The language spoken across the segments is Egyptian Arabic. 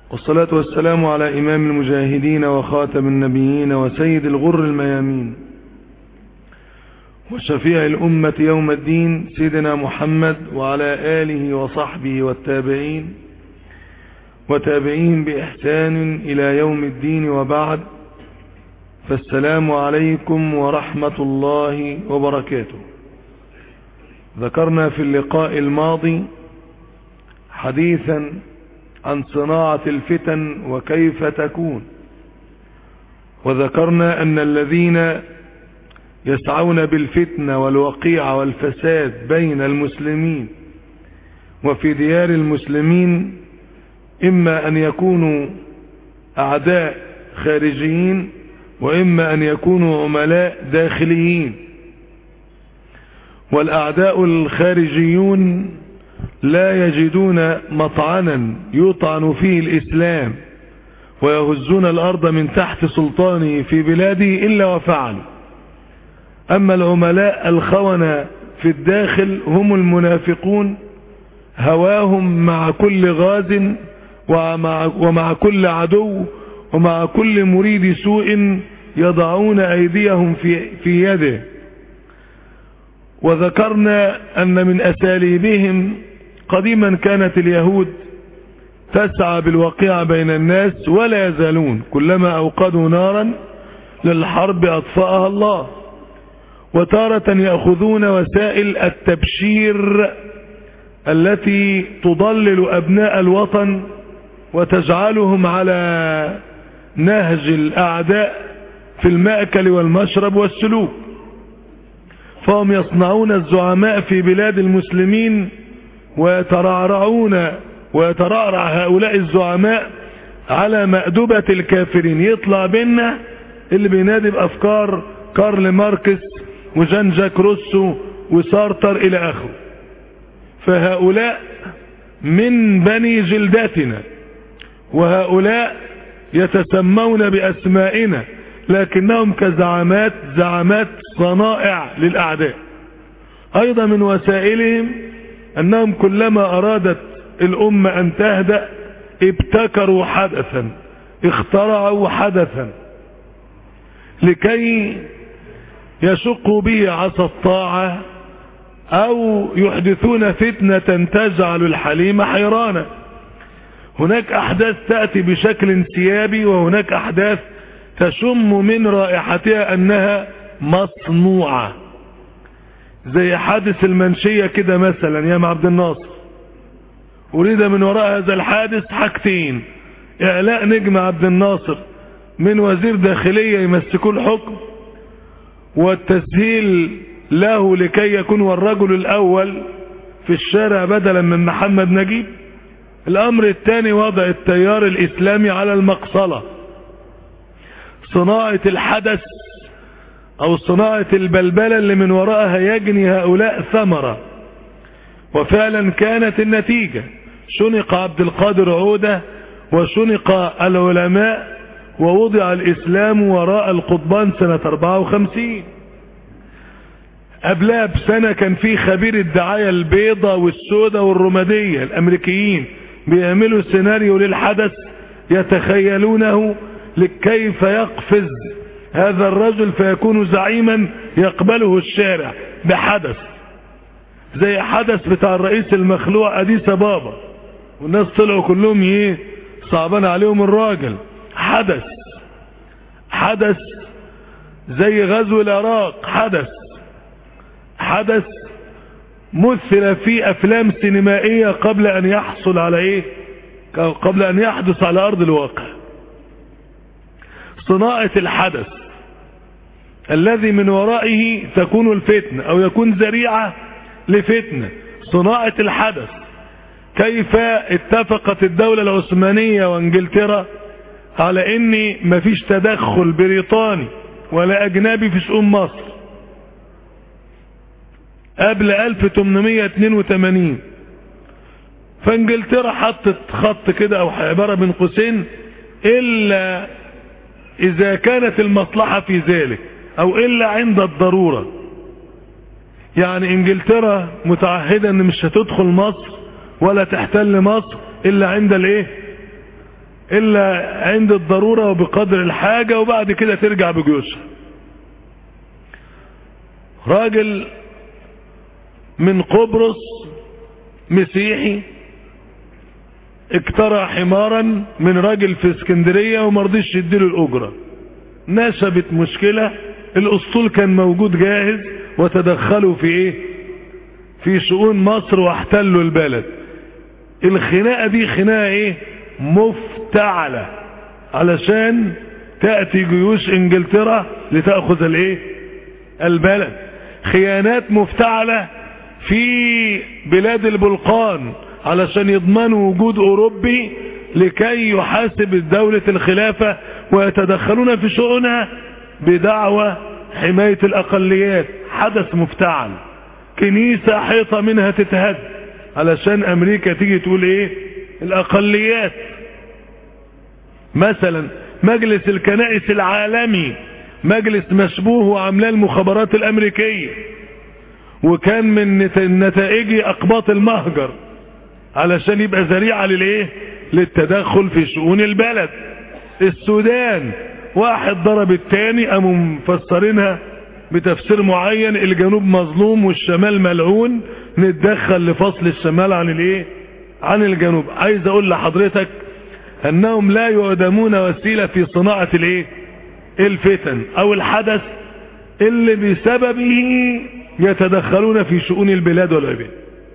والصلاة والسلام على إمام المجاهدين وخاتم النبيين وسيد الغر الميامين وشفيع الأمة يوم الدين سيدنا محمد وعلى آله وصحبه والتابعين وتابعين بإحسان إلى يوم الدين وبعد فالسلام عليكم ورحمة الله وبركاته ذكرنا في اللقاء الماضي حديثا عن صناعة الفتن وكيف تكون وذكرنا أن الذين يسعون بالفتنة والوقيع والفساد بين المسلمين وفي ديار المسلمين إما أن يكونوا أعداء خارجيين وإما أن يكونوا عملاء داخليين والأعداء الخارجيون لا يجدون مطعنا يطعن فيه الإسلام ويهزون الأرض من تحت سلطانه في بلاده إلا وفعلوا أما العملاء الخونة في الداخل هم المنافقون هواهم مع كل غاز ومع, ومع كل عدو ومع كل مريد سوء يضعون أيديهم في, في يده وذكرنا أن من أساليبهم قديما كانت اليهود تسعى بالوقيع بين الناس ولا يزالون كلما أوقدوا نارا للحرب أطفأها الله وتارة يأخذون وسائل التبشير التي تضلل أبناء الوطن وتجعلهم على نهج الأعداء في المأكل والمشرب والسلوك فهم يصنعون الزعماء في بلاد المسلمين ويترعرعون ويترعرع هؤلاء الزعماء على مأدبة الكافرين يطلع بينا اللي بينادي بأفكار كارل ماركس وجان جاك روسو وسارتر إلى آخره فهؤلاء من بني جلداتنا وهؤلاء يتسمون بأسمائنا لكنهم كزعامات زعامات صنائع للأعداء أيضا من وسائلهم أنهم كلما أرادت الأمة أن تهدأ ابتكروا حدثا اخترعوا حدثا لكي يشقوا به عصا الطاعة أو يحدثون فتنة تجعل الحليم حيرانا هناك أحداث تأتي بشكل انسيابي وهناك أحداث تشم من رائحتها أنها مصنوعة زي حادث المنشية كده مثلا يا عبد الناصر أريد من وراء هذا الحادث حاجتين إعلاء نجم عبد الناصر من وزير داخلية يمسكوا الحكم والتسهيل له لكي يكون هو الرجل الأول في الشارع بدلا من محمد نجيب الأمر الثاني وضع التيار الإسلامي على المقصلة صناعة الحدث أو صناعة البلبلة اللي من وراءها يجني هؤلاء ثمرة وفعلا كانت النتيجة شنق عبد القادر عودة وشنق العلماء ووضع الإسلام وراء القضبان سنة 54 قبلها بسنة كان في خبير الدعاية البيضة والسودة والرمادية الأمريكيين بيعملوا سيناريو للحدث يتخيلونه كيف يقفز هذا الرجل فيكون زعيما يقبله الشارع بحدث زي حدث بتاع الرئيس المخلوع أديس بابا والناس طلعوا كلهم ايه صعبان عليهم الراجل حدث حدث زي غزو العراق حدث حدث مثل في افلام سينمائية قبل ان يحصل على ايه قبل ان يحدث على ارض الواقع صناعة الحدث الذي من ورائه تكون الفتنة او يكون ذريعة لفتنة صناعة الحدث كيف اتفقت الدولة العثمانية وانجلترا على ان مفيش تدخل بريطاني ولا اجنبي في شؤون مصر قبل 1882 فانجلترا حطت خط كده او عبارة بين قوسين الا اذا كانت المصلحة في ذلك او الا عند الضرورة يعني انجلترا متعهدة ان مش هتدخل مصر ولا تحتل مصر الا عند الايه الا عند الضرورة وبقدر الحاجة وبعد كده ترجع بجيوشها راجل من قبرص مسيحي اكترى حمارا من راجل في اسكندرية ومرضيش يديله الاجرة نشبت مشكلة الاسطول كان موجود جاهز وتدخلوا في ايه في شؤون مصر واحتلوا البلد الخناقة دي خناقة ايه مفتعلة علشان تأتي جيوش انجلترا لتأخذ الايه البلد خيانات مفتعلة في بلاد البلقان علشان يضمنوا وجود اوروبي لكي يحاسب دولة الخلافة ويتدخلون في شؤونها بدعوة حماية الاقليات حدث مفتعل كنيسة حيطة منها تتهد علشان امريكا تيجي تقول ايه الاقليات مثلا مجلس الكنائس العالمي مجلس مشبوه وعاملاه المخابرات الامريكية وكان من نتائجه اقباط المهجر علشان يبقى ذريعة للايه للتدخل في شؤون البلد السودان واحد ضرب التاني قاموا مفسرينها بتفسير معين الجنوب مظلوم والشمال ملعون نتدخل لفصل الشمال عن الايه عن الجنوب عايز اقول لحضرتك انهم لا يقدمون وسيلة في صناعة الايه الفتن او الحدث اللي بسببه يتدخلون في شؤون البلاد والعباد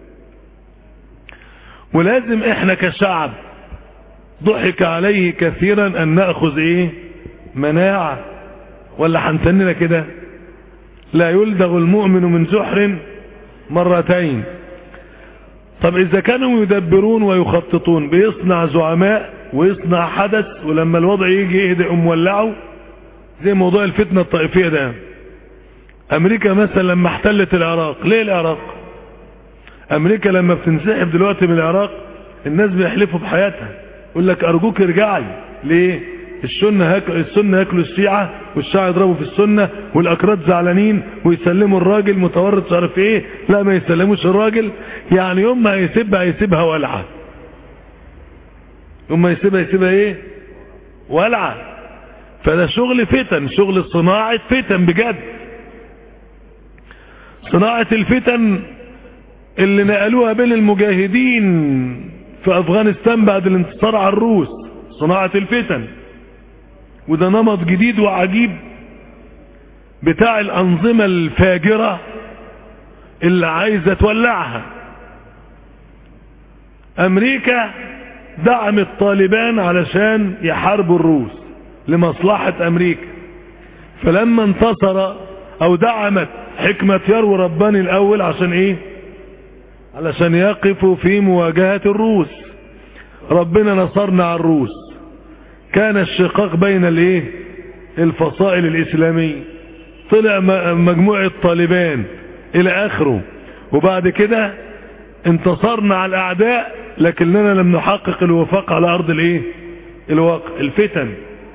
ولازم احنا كشعب ضحك عليه كثيرا ان نأخذ ايه مناعة ولا هنتننا كده لا يلدغ المؤمن من جحر مرتين طب اذا كانوا يدبرون ويخططون بيصنع زعماء ويصنع حدث ولما الوضع يجي يهدئ مولعه زي موضوع الفتنة الطائفية ده امريكا مثلا لما احتلت العراق ليه العراق امريكا لما بتنسحب دلوقتي من العراق الناس بيحلفوا بحياتها يقول لك ارجوك ارجعي ليه السنة هاك... السنة ياكلوا الشيعة والشيعة يضربوا في السنة والاكراد زعلانين ويسلموا الراجل متورط مش عارف ايه لا ما يسلموش الراجل يعني يوم ما هيسيبها هيسيبها ولعة يوم ما يسيبها يسيبها ايه ولعة فده شغل فتن شغل صناعة فتن بجد صناعة الفتن اللي نقلوها بين المجاهدين في افغانستان بعد الانتصار على الروس صناعة الفتن وده نمط جديد وعجيب بتاع الانظمة الفاجرة اللي عايزة تولعها امريكا دعمت طالبان علشان يحاربوا الروس لمصلحة امريكا فلما انتصر او دعمت حكمة يرو رباني الاول عشان ايه علشان يقفوا في مواجهة الروس ربنا نصرنا على الروس كان الشقاق بين الايه الفصائل الاسلامية طلع مجموعة طالبان الى اخره وبعد كده انتصرنا على الاعداء لكننا لم نحقق الوفاق على ارض الايه الواقع الفتن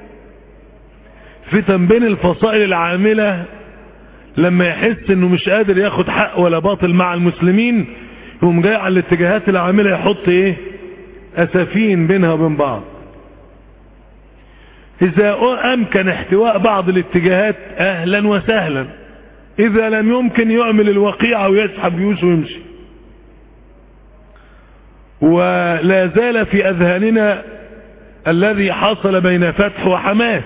فتن بين الفصائل العاملة لما يحس انه مش قادر ياخد حق ولا باطل مع المسلمين يقوم جاي على الاتجاهات العاملة يحط ايه اسفين بينها وبين بعض اذا امكن احتواء بعض الاتجاهات اهلا وسهلا اذا لم يمكن يعمل الوقيعة ويسحب جيوش ويمشي ولا زال في اذهاننا الذي حصل بين فتح وحماس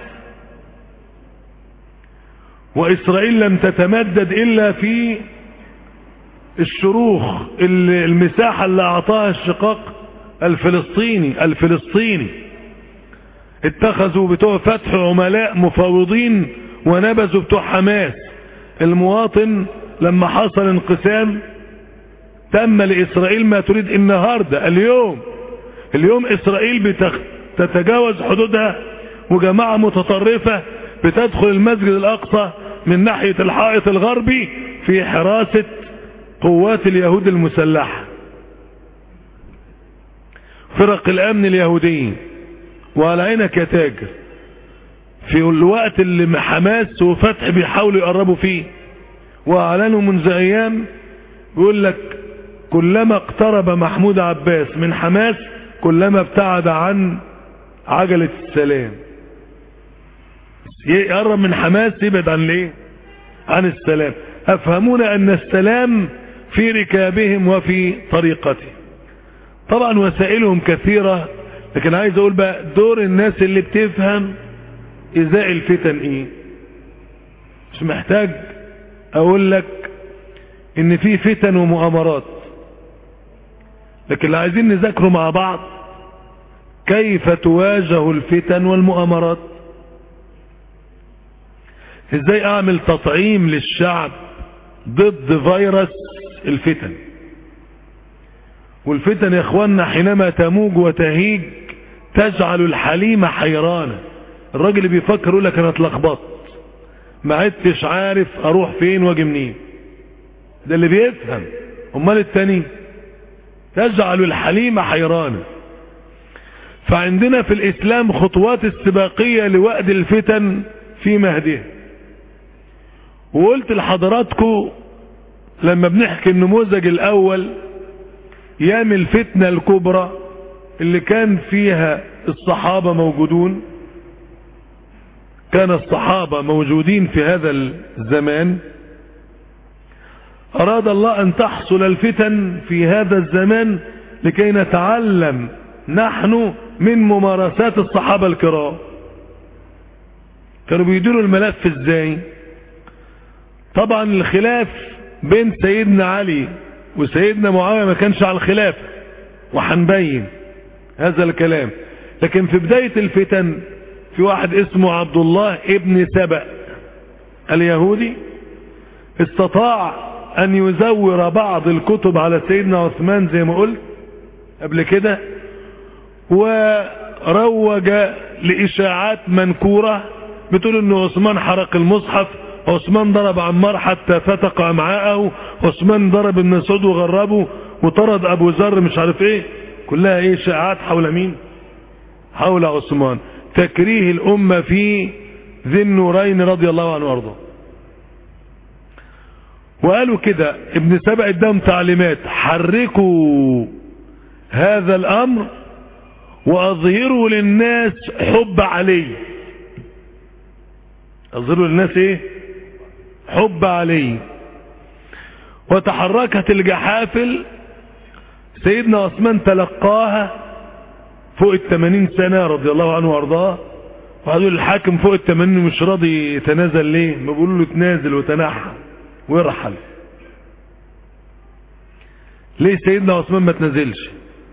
واسرائيل لم تتمدد الا في الشروخ المساحة اللي اعطاها الشقاق الفلسطيني الفلسطيني اتخذوا بتوع فتح عملاء مفاوضين ونبذوا بتوع حماس المواطن لما حصل انقسام تم لإسرائيل ما تريد النهاردة اليوم اليوم إسرائيل بتتجاوز حدودها وجماعة متطرفة بتدخل المسجد الأقصى من ناحية الحائط الغربي في حراسة قوات اليهود المسلحة فرق الأمن اليهوديين وعلى عينك يا تاجر في الوقت اللي حماس وفتح بيحاولوا يقربوا فيه واعلنوا منذ ايام بيقول لك كلما اقترب محمود عباس من حماس كلما ابتعد عن عجلة السلام يقرب من حماس يبعد عن ليه عن السلام أفهمون أن السلام في ركابهم وفي طريقتهم طبعا وسائلهم كثيرة لكن عايز اقول بقى دور الناس اللي بتفهم ازاء الفتن ايه مش محتاج اقول لك ان في فتن ومؤامرات لكن اللي عايزين نذاكره مع بعض كيف تواجه الفتن والمؤامرات ازاي اعمل تطعيم للشعب ضد فيروس الفتن والفتن يا اخوانا حينما تموج وتهيج تجعل الحليم حيرانة الراجل اللي بيفكر يقول لك انا اتلخبطت ما عدتش عارف اروح فين واجي منين ده اللي بيفهم امال التاني تجعل الحليم حيرانة فعندنا في الاسلام خطوات استباقية لوأد الفتن في مهدها وقلت لحضراتكم لما بنحكي النموذج الاول ايام الفتنة الكبرى اللي كان فيها الصحابة موجودون كان الصحابة موجودين في هذا الزمان اراد الله ان تحصل الفتن في هذا الزمان لكي نتعلم نحن من ممارسات الصحابة الكرام كانوا بيديروا الملف ازاي طبعا الخلاف بين سيدنا علي وسيدنا معاوية ما كانش على الخلاف وحنبين هذا الكلام لكن في بداية الفتن في واحد اسمه عبد الله ابن سبأ اليهودي استطاع ان يزور بعض الكتب على سيدنا عثمان زي ما قلت قبل كده وروج لاشاعات منكورة بتقول ان عثمان حرق المصحف عثمان ضرب عمار حتى فتق امعاءه عثمان ضرب ابن مسعود وغربه وطرد ابو ذر مش عارف ايه كلها ايه شائعات حول مين حول عثمان تكريه الامة في ذي النورين رضي الله عنه وارضاه وقالوا كده ابن سبع اداهم تعليمات حركوا هذا الامر واظهروا للناس حب علي اظهروا للناس ايه حب علي وتحركت الجحافل سيدنا عثمان تلقاها فوق الثمانين سنة رضي الله عنه وارضاه وقالوا الحاكم فوق الثمانين مش راضي يتنازل ليه ما بيقولوا له تنازل وتنحى ويرحل ليه سيدنا عثمان ما تنزلش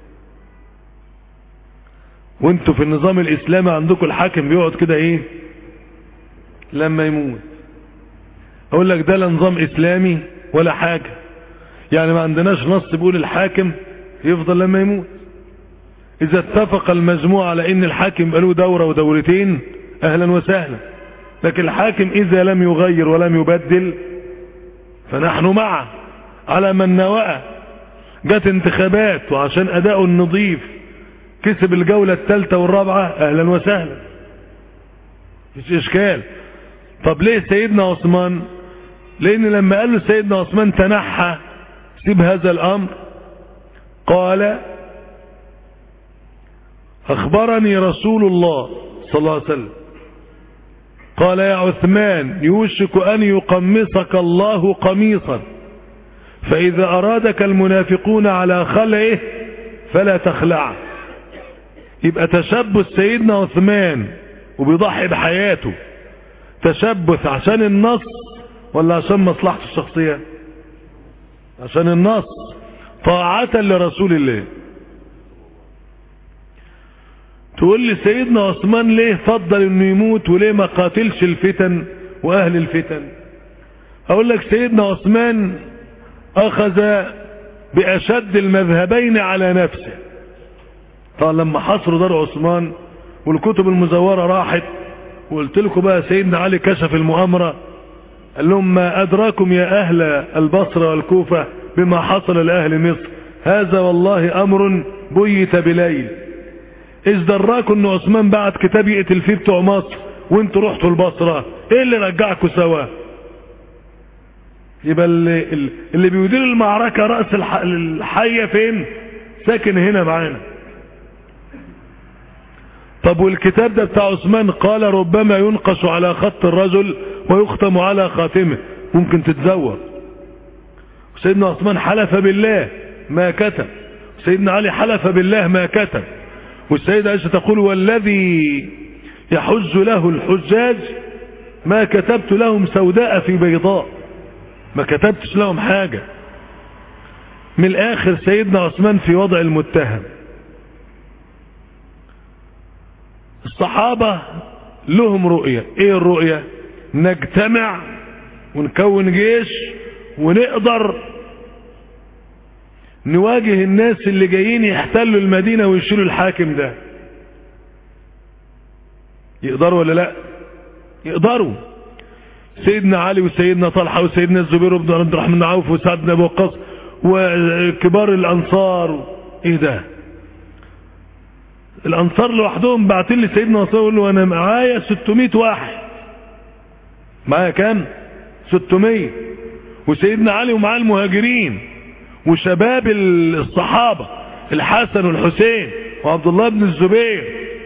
وانتوا في النظام الاسلامي عندكم الحاكم بيقعد كده ايه لما يموت اقول لك ده لا نظام اسلامي ولا حاجة يعني ما عندناش نص بيقول الحاكم يفضل لما يموت اذا اتفق المجموعة على ان الحاكم يبقى له دورة ودورتين اهلا وسهلا لكن الحاكم اذا لم يغير ولم يبدل فنحن معه على من نوأ جت انتخابات وعشان اداؤه النظيف كسب الجولة الثالثة والرابعة اهلا وسهلا مش اشكال طب ليه سيدنا عثمان لان لما قال له سيدنا عثمان تنحى سيب هذا الامر قال اخبرني رسول الله صلى الله عليه وسلم قال يا عثمان يوشك ان يقمصك الله قميصا فاذا ارادك المنافقون على خلعه فلا تخلعه يبقى تشبث سيدنا عثمان وبيضحي بحياته تشبث عشان النص ولا عشان مصلحته الشخصية عشان النص طاعة لرسول الله تقول لي سيدنا عثمان ليه فضل انه يموت وليه ما قاتلش الفتن واهل الفتن اقول لك سيدنا عثمان اخذ باشد المذهبين على نفسه طبعا لما حصروا دار عثمان والكتب المزورة راحت وقلت لكم بقى سيدنا علي كشف المؤامرة قال لهم ما أدراكم يا أهل البصرة والكوفة بما حصل لأهل مصر هذا والله أمر بيت بليل إذ دراكم أن عثمان بعت كتاب يقتل فيه بتوع مصر وانتوا رحتوا البصرة ايه اللي رجعكم سوا يبقى اللي, اللي بيدير المعركة رأس الحية فين ساكن هنا معانا طب والكتاب ده بتاع عثمان قال ربما ينقش على خط الرجل ويختم على خاتمه ممكن تتزور سيدنا عثمان حلف بالله ما كتب سيدنا علي حلف بالله ما كتب والسيدة عائشة تقول والذي يحج له الحجاج ما كتبت لهم سوداء في بيضاء ما كتبتش لهم حاجة من الاخر سيدنا عثمان في وضع المتهم الصحابة لهم رؤية ايه الرؤية نجتمع ونكون جيش ونقدر نواجه الناس اللي جايين يحتلوا المدينة ويشيلوا الحاكم ده يقدروا ولا لا يقدروا سيدنا علي وسيدنا طلحة وسيدنا الزبير بن عبد الرحمن بن عوف وسعد بن ابي وقاص وكبار الانصار ايه ده الانصار لوحدهم بعتين لي سيدنا عثمان يقول له انا معايا 600 واحد معايا كام 600 وسيدنا علي ومعاه المهاجرين وشباب الصحابة الحسن والحسين وعبد الله بن الزبير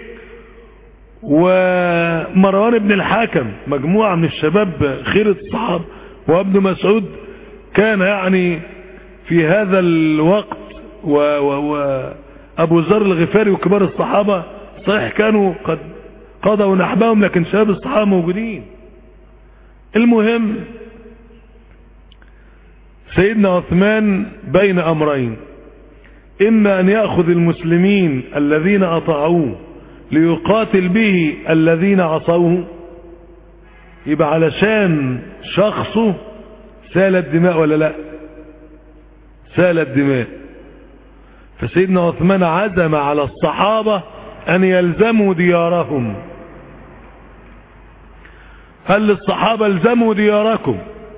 ومروان بن الحاكم مجموعة من الشباب خيرة الصحابة وابن مسعود كان يعني في هذا الوقت و و و أبو ذر الغفاري وكبار الصحابة صحيح كانوا قد قضوا نحبهم لكن شباب الصحابة موجودين المهم سيدنا عثمان بين أمرين إما أن يأخذ المسلمين الذين أطاعوه ليقاتل به الذين عصوه يبقى علشان شخصه سالت دماء ولا لا سالت دماء فسيدنا عثمان عزم على الصحابة أن يلزموا ديارهم قال للصحابة الزموا دياركم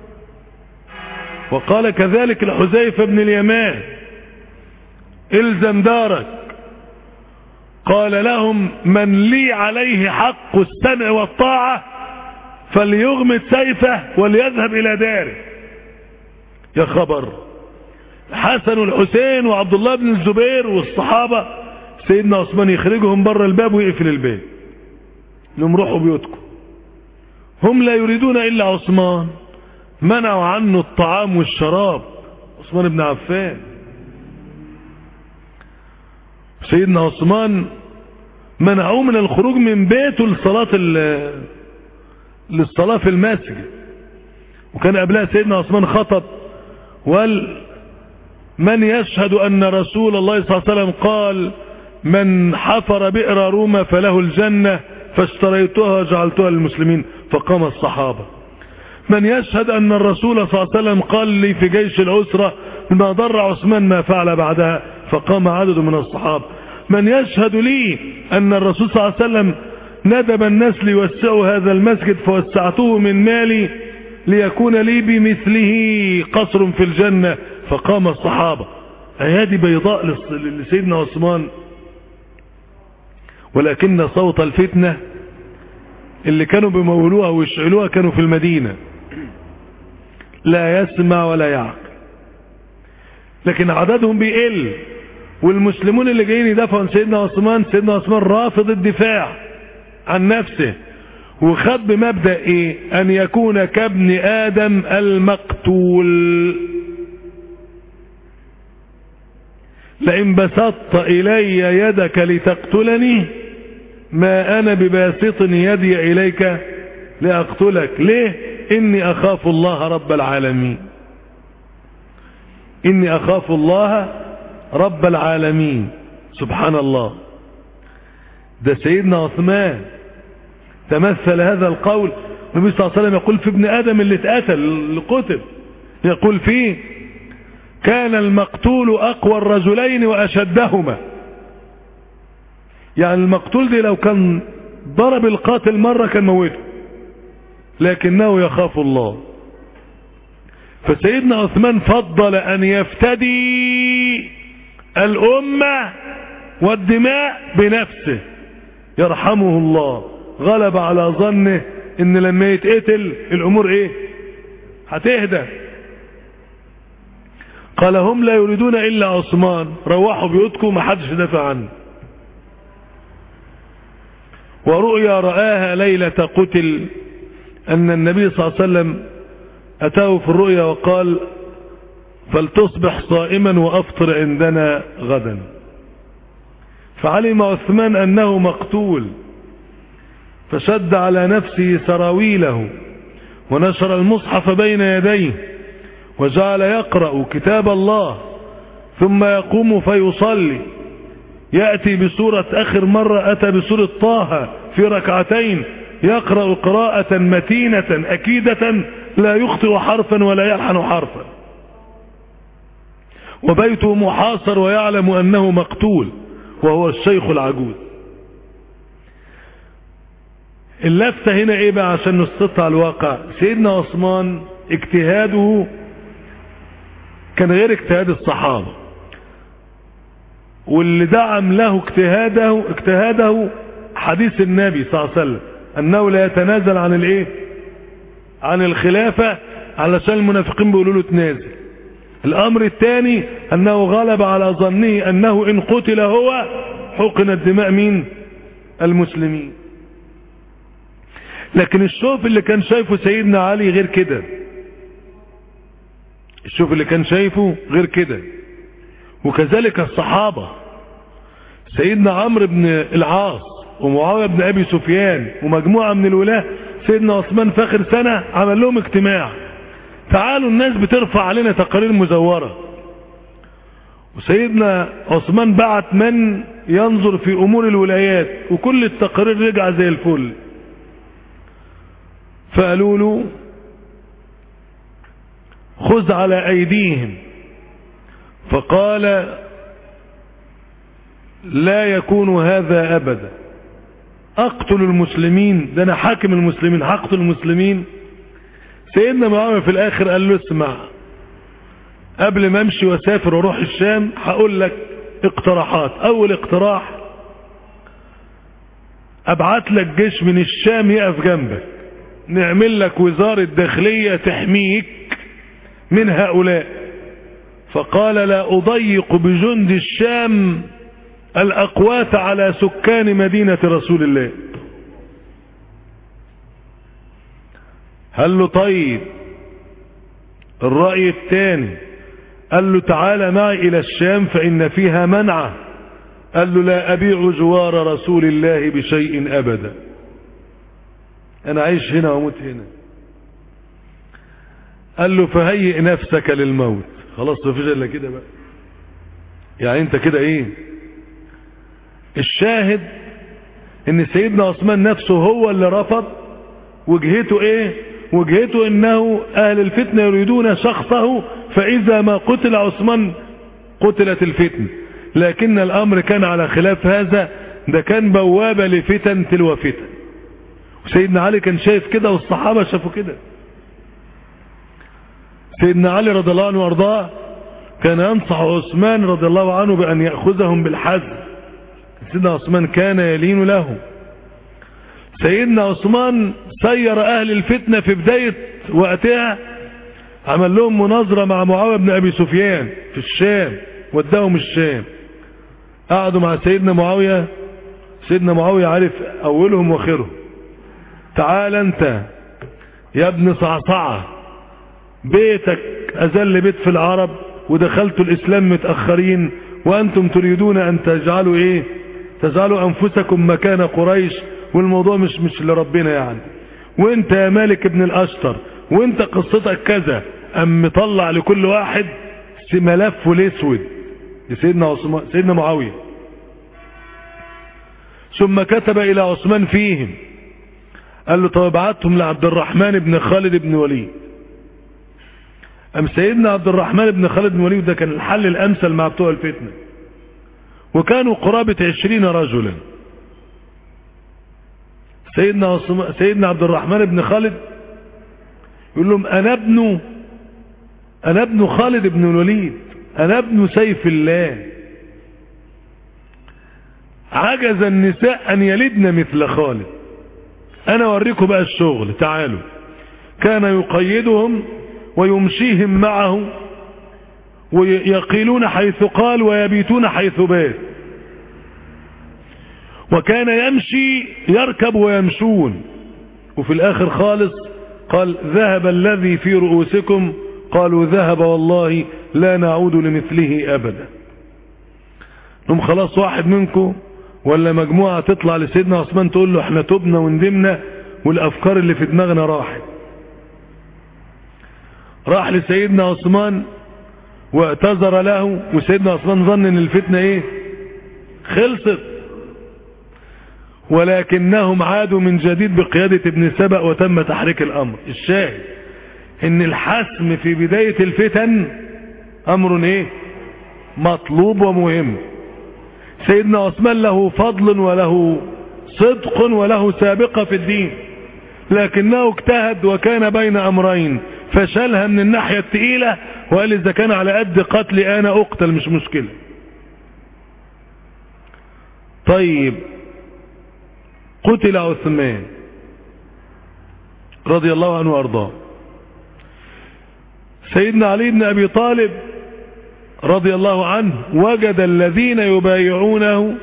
وقال كذلك لحذيفة بن اليمان الزم دارك قال لهم من لي عليه حق السمع والطاعة فليغمد سيفه وليذهب إلى داره يا خبر حسن والحسين وعبد الله بن الزبير والصحابة سيدنا عثمان يخرجهم بره الباب ويقفل الباب لهم روحوا بيوتكم هم لا يريدون إلا عثمان منعوا عنه الطعام والشراب عثمان بن عفان سيدنا عثمان منعوه من الخروج من بيته لصلاة للصلاة في المسجد وكان قبلها سيدنا عثمان خطب وقال من يشهد أن رسول الله صلى الله عليه وسلم قال من حفر بئر روما فله الجنة فاشتريتها وجعلتها للمسلمين فقام الصحابة من يشهد أن الرسول صلى الله عليه وسلم قال لي في جيش العسرة ما ضر عثمان ما فعل بعدها فقام عدد من الصحابة من يشهد لي أن الرسول صلى الله عليه وسلم ندب الناس ليوسعوا هذا المسجد فوسعته من مالي ليكون لي بمثله قصر في الجنة فقام الصحابة ايادي بيضاء لسيدنا عثمان ولكن صوت الفتنة اللي كانوا بيمولوها ويشعلوها كانوا في المدينة لا يسمع ولا يعقل لكن عددهم بيقل والمسلمون اللي جايين يدافعوا عن سيدنا عثمان سيدنا عثمان رافض الدفاع عن نفسه وخد بمبدأ ايه ان يكون كابن ادم المقتول لئن بسطت الي يدك لتقتلني ما انا بباسط يدي اليك لاقتلك ليه اني اخاف الله رب العالمين اني اخاف الله رب العالمين سبحان الله ده سيدنا عثمان تمثل هذا القول النبي صلى الله عليه وسلم يقول في ابن ادم اللي اتقتل اللي قتل يقول فيه كان المقتول اقوى الرجلين واشدهما يعني المقتول دي لو كان ضرب القاتل مرة كان موته لكنه يخاف الله فسيدنا عثمان فضل ان يفتدي الامة والدماء بنفسه يرحمه الله غلب على ظنه ان لما يتقتل الامور ايه هتهدى قال هم لا يريدون الا عثمان روحوا بيوتكم ما حدش يدافع عنه ورؤيا رآها ليلة قتل أن النبي صلى الله عليه وسلم أتاه في الرؤيا وقال فلتصبح صائما وأفطر عندنا غدا فعلم عثمان أنه مقتول فشد على نفسه سراويله ونشر المصحف بين يديه وجعل يقرأ كتاب الله ثم يقوم فيصلي يأتي بسورة آخر مرة أتى بسورة طه في ركعتين يقرأ قراءة متينة أكيدة لا يخطئ حرفا ولا يلحن حرفا وبيته محاصر ويعلم أنه مقتول وهو الشيخ العجوز اللفتة هنا ايه بقى عشان نستطع الواقع سيدنا عثمان اجتهاده كان غير اجتهاد الصحابة واللي دعم له اجتهاده اجتهاده حديث النبي صلى الله عليه وسلم انه لا يتنازل عن الايه عن الخلافة علشان المنافقين بيقولوا له تنازل الامر الثاني انه غلب على ظنه انه ان قتل هو حقنت دماء مين المسلمين لكن الشوف اللي كان شايفه سيدنا علي غير كده الشوف اللي كان شايفه غير كده وكذلك الصحابة سيدنا عمرو بن العاص ومعاوية بن ابي سفيان ومجموعة من الولاة سيدنا عثمان في اخر سنة عمل لهم اجتماع تعالوا الناس بترفع علينا تقارير مزورة وسيدنا عثمان بعت من ينظر في امور الولايات وكل التقارير رجع زي الفل فقالوا له خذ على ايديهم فقال لا يكون هذا ابدا اقتل المسلمين ده انا حاكم المسلمين هقتل المسلمين سيدنا معاوية في الاخر قال له اسمع قبل ما امشي واسافر واروح الشام هقول لك اقتراحات اول اقتراح ابعت لك جيش من الشام يقف جنبك نعمل لك وزارة داخلية تحميك من هؤلاء فقال لا اضيق بجند الشام الاقوات على سكان مدينة رسول الله قال له طيب الرأي الثاني قال له تعالى معي الى الشام فان فيها منعة قال له لا ابيع جوار رسول الله بشيء ابدا انا عايش هنا واموت هنا قال له فهيئ نفسك للموت خلاص مفيش الا كده بقى يعني انت كده ايه الشاهد ان سيدنا عثمان نفسه هو اللي رفض وجهته ايه وجهته انه اهل الفتنة يريدون شخصه فاذا ما قتل عثمان قتلت الفتنة لكن الامر كان على خلاف هذا ده كان بوابة لفتن تلو فتن وسيدنا علي كان شايف كده والصحابة شافوا كده سيدنا علي رضي الله عنه وارضاه كان ينصح عثمان رضي الله عنه بأن يأخذهم بالحزم سيدنا عثمان كان يلين له سيدنا عثمان سير أهل الفتنة في بداية وقتها عمل لهم مناظرة مع معاوية بن أبي سفيان في الشام وداهم الشام قعدوا مع سيدنا معاوية سيدنا معاوية عارف أولهم وآخرهم تعال أنت يا ابن صعصعة بيتك أزل بيت في العرب ودخلتوا الإسلام متأخرين وأنتم تريدون أن تجعلوا إيه تجعلوا أنفسكم مكان قريش والموضوع مش مش لربنا يعني وانت يا مالك ابن الأشتر وانت قصتك كذا أم مطلع لكل واحد ملفه الاسود لسيدنا عثمان سيدنا معاوية ثم كتب إلى عثمان فيهم قال له طب ابعتهم لعبد الرحمن بن خالد بن وليد أم سيدنا عبد الرحمن بن خالد بن وليد ده كان الحل الأمثل مع بتوع الفتنة وكانوا قرابة عشرين رجلا سيدنا, عصم... سيدنا عبد الرحمن بن خالد يقول لهم أنا ابن أنا ابن خالد بن الوليد أنا ابن سيف الله عجز النساء أن يلدن مثل خالد أنا أوريكم بقى الشغل تعالوا كان يقيدهم ويمشيهم معه ويقيلون حيث قال ويبيتون حيث بات وكان يمشي يركب ويمشون وفي الاخر خالص قال ذهب الذي في رؤوسكم قالوا ذهب والله لا نعود لمثله ابدا نم خلاص واحد منكم ولا مجموعة تطلع لسيدنا عثمان تقول له احنا تبنا وندمنا والافكار اللي في دماغنا راحت راح لسيدنا عثمان واعتذر له وسيدنا عثمان ظن ان الفتنة ايه خلصت ولكنهم عادوا من جديد بقيادة ابن سبأ وتم تحريك الامر الشاهد ان الحسم في بداية الفتن امر ايه مطلوب ومهم سيدنا عثمان له فضل وله صدق وله سابقة في الدين لكنه اجتهد وكان بين امرين فشالها من الناحية التقيلة وقال اذا كان على قد قتلي انا اقتل مش مشكلة طيب قتل عثمان رضي الله عنه وارضاه سيدنا علي بن ابي طالب رضي الله عنه وجد الذين يبايعونه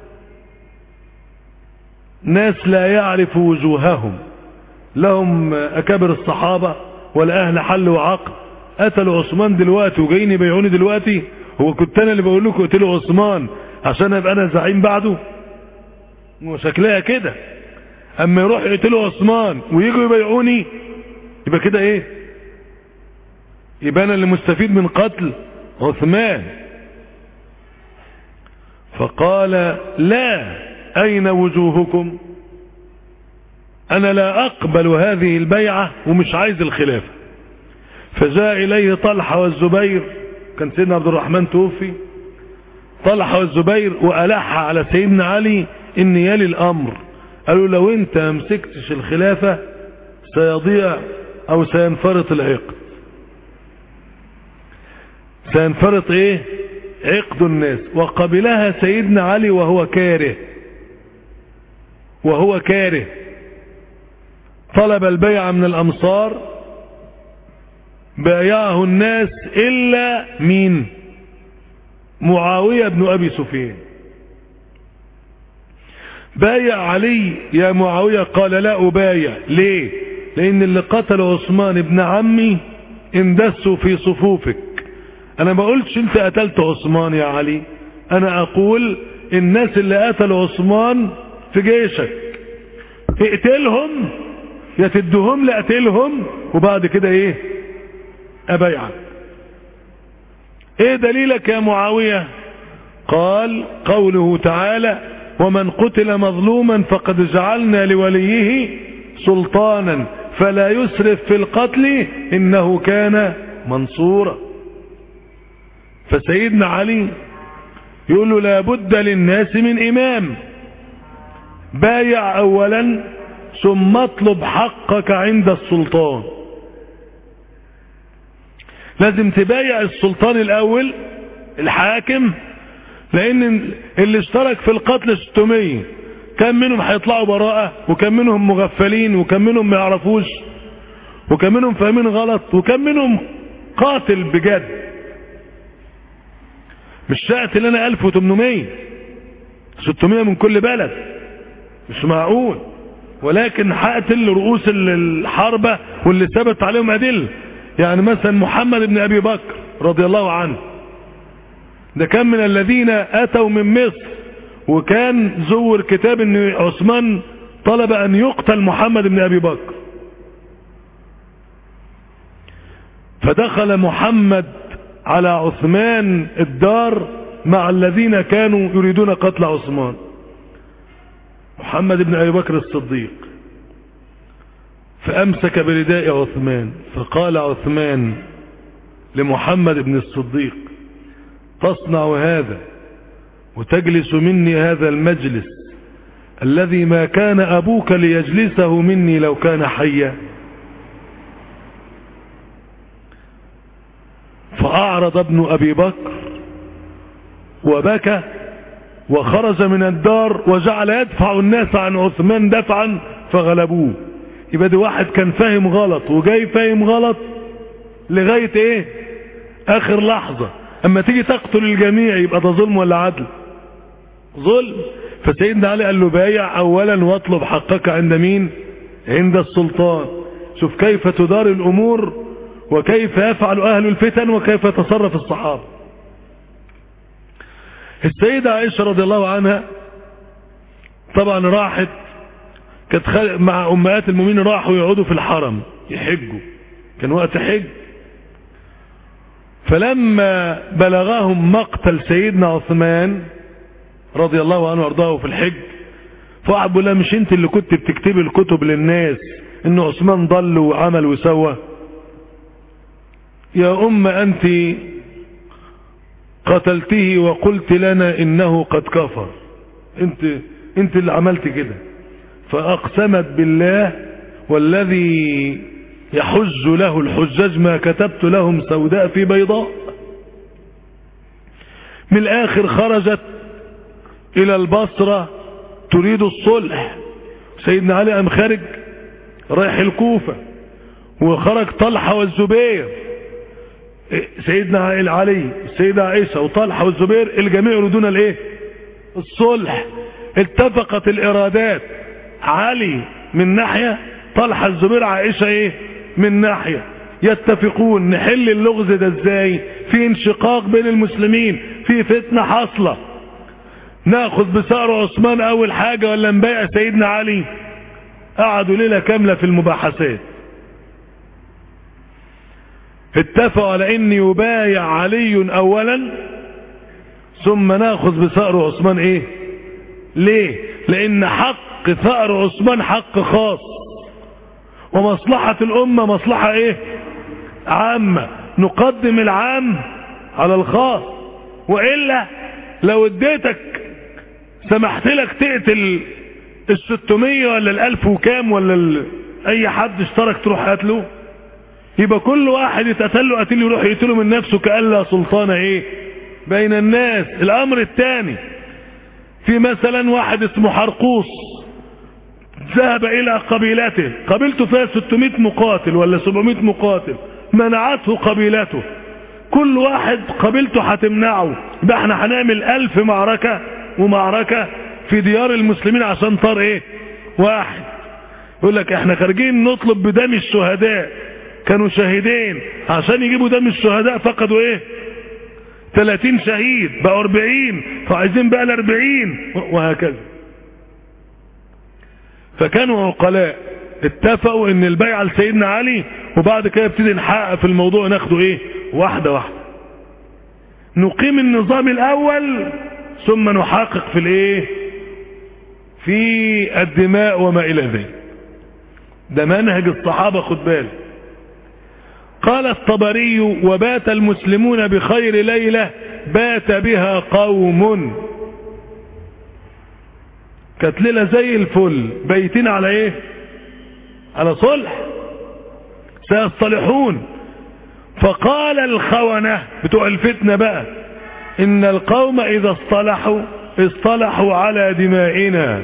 ناس لا يعرف وجوههم لهم اكابر الصحابة ولا اهل حل وعقل قتلوا عثمان دلوقتي وجايين يبايعوني دلوقتي هو كنت انا اللي بقول لكم قتلوا عثمان عشان ابقى انا زعيم بعده وشكلها كده اما يروح يقتلوا عثمان ويجوا يبايعوني يبقى كده ايه يبقى انا اللي مستفيد من قتل عثمان فقال لا اين وجوهكم انا لا اقبل هذه البيعة ومش عايز الخلافة فجاء اليه طلحة والزبير كان سيدنا عبد الرحمن توفي طلحة والزبير والح على سيدنا علي ان يلي الامر قالوا لو انت مسكتش الخلافة سيضيع او سينفرط العقد سينفرط ايه عقد الناس وقبلها سيدنا علي وهو كاره وهو كاره طلب البيع من الامصار بايعه الناس الا مين معاوية بن ابي سفيان بايع علي يا معاوية قال لا ابايع ليه لان اللي قتل عثمان ابن عمي اندسوا في صفوفك انا ما قلتش انت قتلت عثمان يا علي انا اقول الناس اللي قتلوا عثمان في جيشك اقتلهم يا تدهم لي اقتلهم وبعد كده ايه ابايعك ايه دليلك يا معاوية قال قوله تعالى ومن قتل مظلوما فقد جعلنا لوليه سلطانا فلا يسرف في القتل انه كان منصورا فسيدنا علي يقول له لابد للناس من امام بايع اولا ثم اطلب حقك عند السلطان لازم تبايع السلطان الاول الحاكم لان اللي اشترك في القتل 600 كم منهم هيطلعوا براءة وكم منهم مغفلين وكم منهم ما يعرفوش وكم منهم فاهمين غلط وكم منهم قاتل بجد مش شقت لنا 1800 600 من كل بلد مش معقول ولكن هقتل رؤوس الحربة واللي ثبت عليهم أدلة يعني مثلا محمد بن أبي بكر رضي الله عنه ده كان من الذين أتوا من مصر وكان زور كتاب ان عثمان طلب أن يقتل محمد بن أبي بكر فدخل محمد على عثمان الدار مع الذين كانوا يريدون قتل عثمان محمد بن أبي بكر الصديق فأمسك برداء عثمان فقال عثمان لمحمد بن الصديق تصنع هذا وتجلس مني هذا المجلس الذي ما كان أبوك ليجلسه مني لو كان حيا فأعرض ابن أبي بكر وبكى وخرج من الدار وجعل يدفع الناس عن عثمان دفعا فغلبوه يبقى دي واحد كان فاهم غلط وجاي فاهم غلط لغاية ايه اخر لحظة اما تيجي تقتل الجميع يبقى ده ظلم ولا عدل ظلم فسيدنا علي قال له بايع اولا واطلب حقك عند مين عند السلطان شوف كيف تدار الامور وكيف يفعل اهل الفتن وكيف يتصرف الصحابة السيدة عائشة رضي الله عنها طبعا راحت كانت مع امهات المؤمنين راحوا يقعدوا في الحرم يحجوا كان وقت حج فلما بلغهم مقتل سيدنا عثمان رضي الله عنه وارضاه في الحج فواحد بيقول لها مش انت اللي كنت بتكتبي الكتب للناس ان عثمان ضل وعمل وسوى يا ام انت قتلته وقلت لنا انه قد كفر انت انت اللي عملت كده فاقسمت بالله والذي يحج له الحجاج ما كتبت لهم سوداء في بيضاء من الاخر خرجت الى البصرة تريد الصلح سيدنا علي قام خارج رايح الكوفة وخرج طلحة والزبير سيدنا علي السيدة عائشة وطلحة والزبير الجميع يريدون الايه الصلح اتفقت الارادات علي من ناحية طلحة الزبير عائشة ايه من ناحية يتفقون نحل اللغز ده ازاي في انشقاق بين المسلمين في فتنة حاصلة ناخذ بثأر عثمان اول حاجة ولا نبايع سيدنا علي قعدوا ليلة كاملة في المباحثات اتفقوا على ان يبايع علي اولا ثم ناخذ بثأر عثمان ايه ليه لان حق ثأر عثمان حق خاص ومصلحة الامة مصلحة ايه عامة نقدم العام على الخاص وإلا لو اديتك سمحت لك تقتل الستمية ولا الالف وكام ولا ال... اي حد اشترك تروح قتله يبقى كل واحد يتقتل له قتيل يروح يقتله من نفسه كأن لا سلطان ايه بين الناس الامر الثاني في مثلا واحد اسمه حرقوس ذهب الى قبيلته قبيلته فيها 600 مقاتل ولا 700 مقاتل منعته قبيلته كل واحد قبيلته هتمنعه يبقى احنا هنعمل الف معركة ومعركة في ديار المسلمين عشان طار ايه واحد يقول لك احنا خارجين نطلب بدم الشهداء كانوا شهيدين عشان يجيبوا دم الشهداء فقدوا ايه 30 شهيد بقوا 40 فعايزين بقى ال 40 وهكذا فكانوا عقلاء اتفقوا ان البيعة لسيدنا علي وبعد كده يبتدي نحقق في الموضوع ناخده ايه واحدة واحدة نقيم النظام الاول ثم نحقق في الايه في الدماء وما الى ذلك ده منهج الصحابة خد بالك قال الطبري وبات المسلمون بخير ليلة بات بها قوم كانت ليلة زي الفل بيتين على ايه على صلح سيصطلحون فقال الخونة بتوع الفتنة بقى ان القوم اذا اصطلحوا اصطلحوا على دمائنا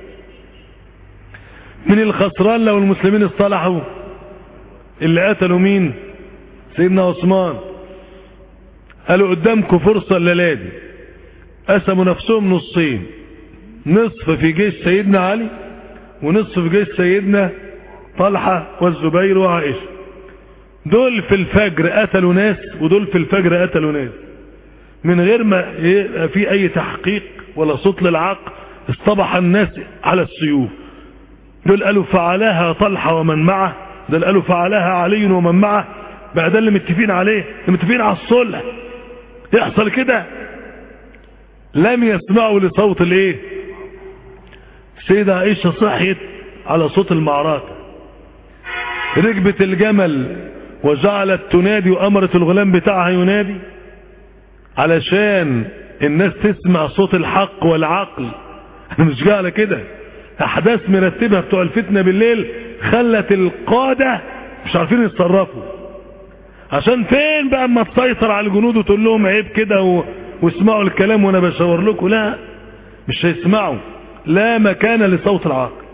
من الخسران لو المسلمين اصطلحوا اللي قتلوا مين سيدنا عثمان قالوا قدامكم فرصة الليلة دي قسموا نفسهم نصين نصف في جيش سيدنا علي ونصف في جيش سيدنا طلحة والزبير وعائشة دول في الفجر قتلوا ناس ودول في الفجر قتلوا ناس من غير ما يبقى في اي تحقيق ولا صوت للعقل اصطبح الناس على السيوف دول قالوا فعلها طلحة ومن معه دول قالوا فعلها علي ومن معه بقى ده اللي متفقين عليه اللي متفقين على الصلح يحصل كده لم يسمعوا لصوت الايه السيدة عائشة صحيت على صوت المعركة ركبت الجمل وجعلت تنادي وامرت الغلام بتاعها ينادي علشان الناس تسمع صوت الحق والعقل احنا مش جاي على كده احداث مرتبة بتوع الفتنة بالليل خلت القادة مش عارفين يتصرفوا عشان فين بقى اما تسيطر على الجنود وتقول لهم عيب كده و... واسمعوا الكلام وانا بشاور لكم لا مش هيسمعوا لا مكان لصوت العقل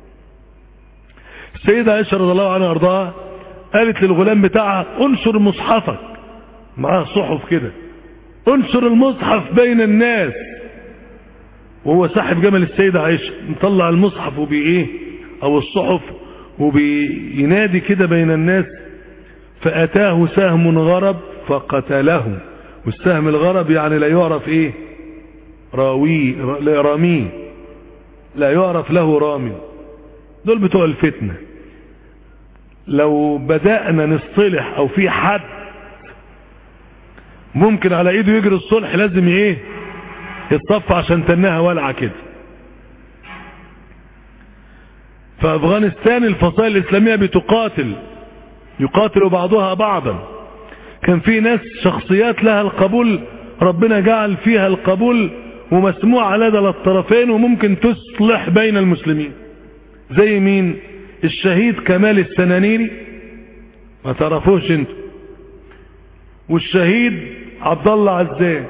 السيدة عائشة رضي الله عنها وارضاها قالت للغلام بتاعها انشر مصحفك معاها صحف كده انشر المصحف بين الناس وهو صاحب جمل السيدة عائشة مطلع المصحف وبإيه أو الصحف وبينادي كده بين الناس فأتاه سهم غرب فقتله والسهم الغرب يعني لا يعرف إيه راوي لا راميه لا يعرف له رام دول بتوع الفتنة لو بدأنا نصطلح أو في حد ممكن على ايده يجري الصلح لازم ايه يتصفى عشان تنها ولعة كده فافغانستان الفصائل الاسلامية بتقاتل يقاتل بعضها بعضا كان في ناس شخصيات لها القبول ربنا جعل فيها القبول ومسموع لدى الطرفين وممكن تصلح بين المسلمين زي مين الشهيد كمال السنانيري ما تعرفوش انتوا والشهيد عبد الله عزام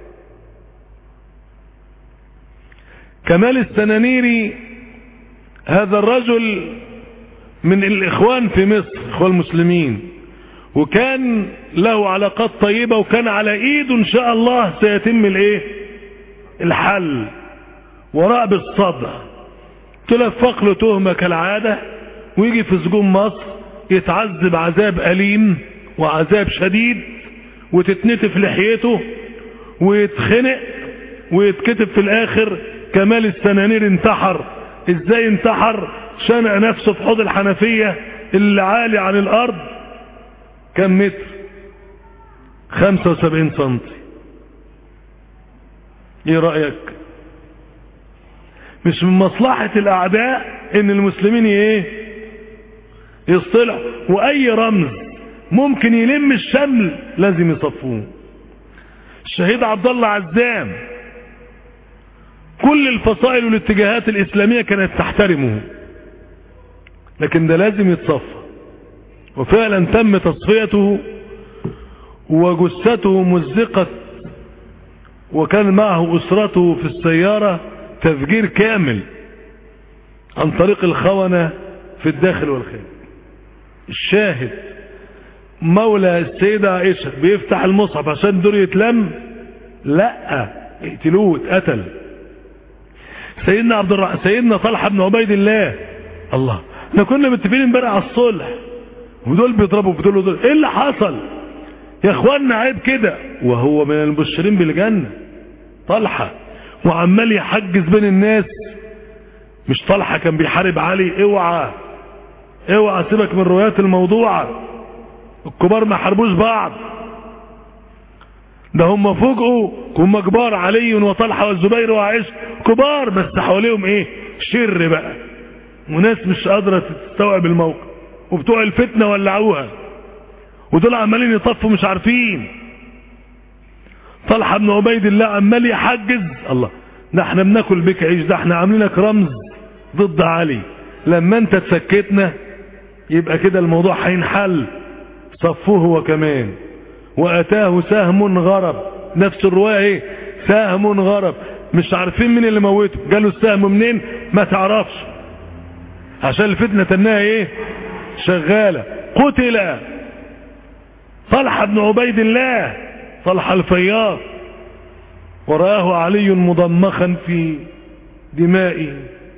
كمال السنانيري هذا الرجل من الاخوان في مصر اخوان المسلمين وكان له علاقات طيبة وكان على ايده ان شاء الله سيتم الايه الحل وراء بالصدع تلفق له تهمة كالعادة ويجي في سجون مصر يتعذب عذاب أليم وعذاب شديد وتتنتف لحيته ويتخنق ويتكتب في الاخر كمال السنانير انتحر ازاي انتحر شنق نفسه في حوض الحنفية اللي عالي عن الارض كم متر خمسة وسبعين سنتي ايه رأيك مش من مصلحة الاعداء ان المسلمين ايه يصطلحوا واي رمز ممكن يلم الشمل لازم يصفوه الشهيد عبد الله عزام كل الفصائل والاتجاهات الاسلامية كانت تحترمه لكن ده لازم يتصفى وفعلا تم تصفيته وجثته مزقت وكان معه اسرته في السيارة تفجير كامل عن طريق الخونة في الداخل والخارج الشاهد مولى السيدة عائشة بيفتح المصحف عشان دور يتلم لا اقتلوه اتقتل سيدنا عبد الرحمن سيدنا طلحه بن عبيد الله الله احنا كنا متفقين امبارح على الصلح ودول بيضربوا في دول ودول ايه اللي حصل يا اخوانا عيب كده وهو من المبشرين بالجنه طلحه وعمال يحجز بين الناس مش طلحه كان بيحارب علي اوعى اوعى سيبك من روايات الموضوعه الكبار ما حاربوش بعض ده هم فوجئوا هم كبار علي وطلحه والزبير وعائشه كبار بس حواليهم ايه شر بقى وناس مش قادره تستوعب الموقف وبتوع الفتنه ولعوها ودول عمالين يطفوا مش عارفين طلحه بن عبيد الله عمال يحجز الله ده احنا بناكل بك عيش ده احنا عاملينك رمز ضد علي لما انت تسكتنا يبقى كده الموضوع هينحل صفوه هو كمان واتاه سهم غرب نفس الرواية ايه سهم غرب مش عارفين مين اللي موته جاله السهم منين ما تعرفش عشان الفتنة تنها ايه شغالة قتل طلحة بن عبيد الله طلحة الفياض ورآه علي مضمخا في دمائه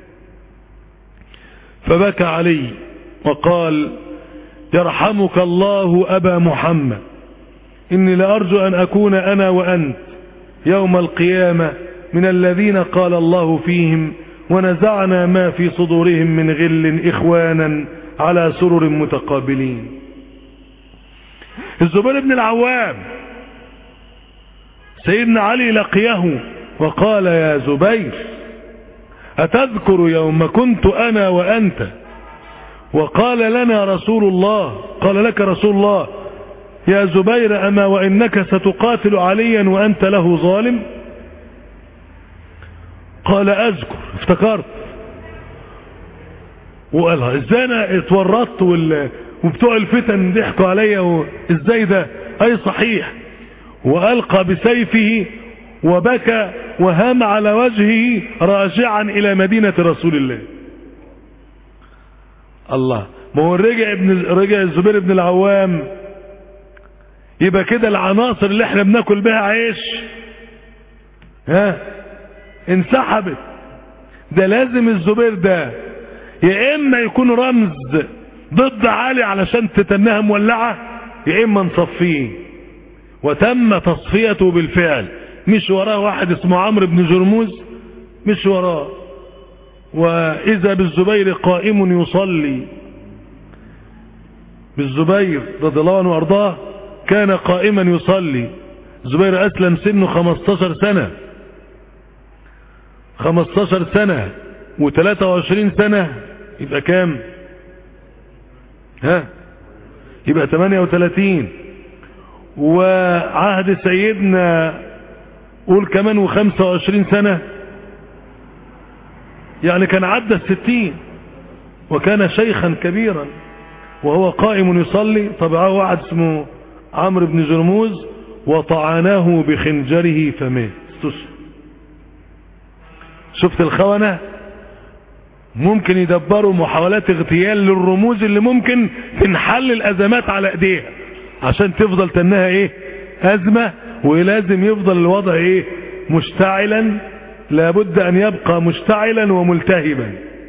فبكى علي وقال يرحمك الله أبا محمد إني لأرجو أن أكون أنا وأنت يوم القيامة من الذين قال الله فيهم ونزعنا ما في صدورهم من غل إخوانا على سرر متقابلين الزبير بن العوام سيدنا علي لقيه وقال يا زبير أتذكر يوم كنت أنا وأنت وقال لنا رسول الله قال لك رسول الله يا زبير أما وإنك ستقاتل عليا وأنت له ظالم قال أذكر افتكرت وقالها ازاي انا اتورطت وال... وبتوع الفتن ضحكوا عليا و... ازاي ده اي صحيح والقى بسيفه وبكى وهام على وجهه راجعا الى مدينة رسول الله الله ما هو رجع ابن رجع الزبير بن العوام يبقى كده العناصر اللي احنا بناكل بها عيش ها انسحبت ده لازم الزبير ده يا اما يكون رمز ضد علي علشان تتنها مولعة يا اما نصفيه وتم تصفيته بالفعل مش وراه واحد اسمه عمرو بن جرموز مش وراه واذا بالزبير قائم يصلي بالزبير رضي الله عنه وارضاه كان قائما يصلي الزبير اسلم سنه 15 سنة 15 سنة و23 سنة يبقى كام ها يبقى 38 وعهد سيدنا قول كمان و25 سنة يعني كان عدى الستين وكان شيخا كبيرا وهو قائم يصلي طبعه واحد اسمه عمرو بن جرموز وطعناه بخنجره فمات استشهد شفت الخونة ممكن يدبروا محاولات اغتيال للرموز اللي ممكن تنحل الازمات على ايديها عشان تفضل تنها ايه ازمة ولازم يفضل الوضع ايه مشتعلا لابد ان يبقى مشتعلا وملتهبا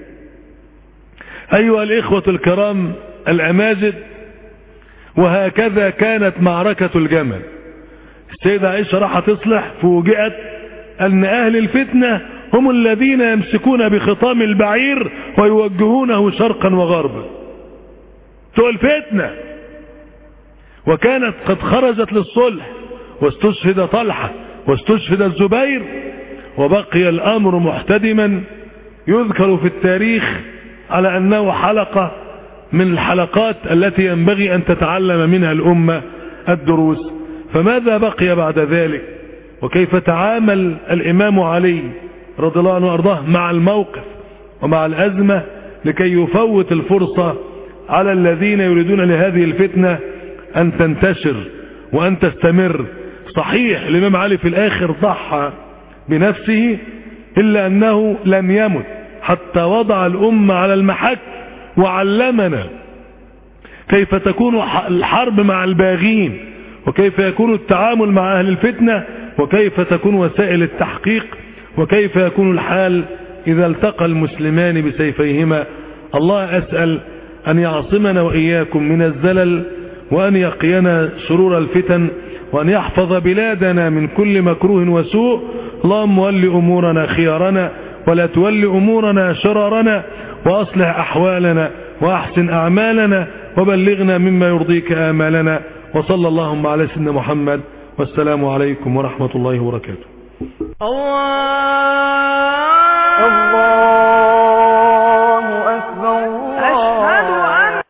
ايها الاخوة الكرام الاماجد وهكذا كانت معركة الجمل السيدة عائشة راح تصلح فوجئت ان اهل الفتنة هم الذين يمسكون بخطام البعير ويوجهونه شرقا وغربا سوء الفتنة وكانت قد خرجت للصلح واستشهد طلحة واستشهد الزبير وبقي الامر محتدما يذكر في التاريخ على انه حلقة من الحلقات التي ينبغي ان تتعلم منها الامة الدروس فماذا بقي بعد ذلك وكيف تعامل الامام علي رضي الله عنه وارضاه مع الموقف ومع الازمة لكي يفوت الفرصة على الذين يريدون لهذه الفتنة ان تنتشر وان تستمر صحيح الامام علي في الاخر ضحى بنفسه الا انه لم يمت حتى وضع الامة على المحك وعلمنا كيف تكون الحرب مع الباغين وكيف يكون التعامل مع اهل الفتنة وكيف تكون وسائل التحقيق وكيف يكون الحال اذا التقى المسلمان بسيفيهما الله اسأل ان يعصمنا واياكم من الزلل وان يقينا شرور الفتن وان يحفظ بلادنا من كل مكروه وسوء اللهم ول امورنا خيارنا ولا تول امورنا شرارنا واصلح احوالنا واحسن اعمالنا وبلغنا مما يرضيك امالنا وصلى اللهم على سيدنا محمد والسلام عليكم ورحمة الله وبركاته الله الله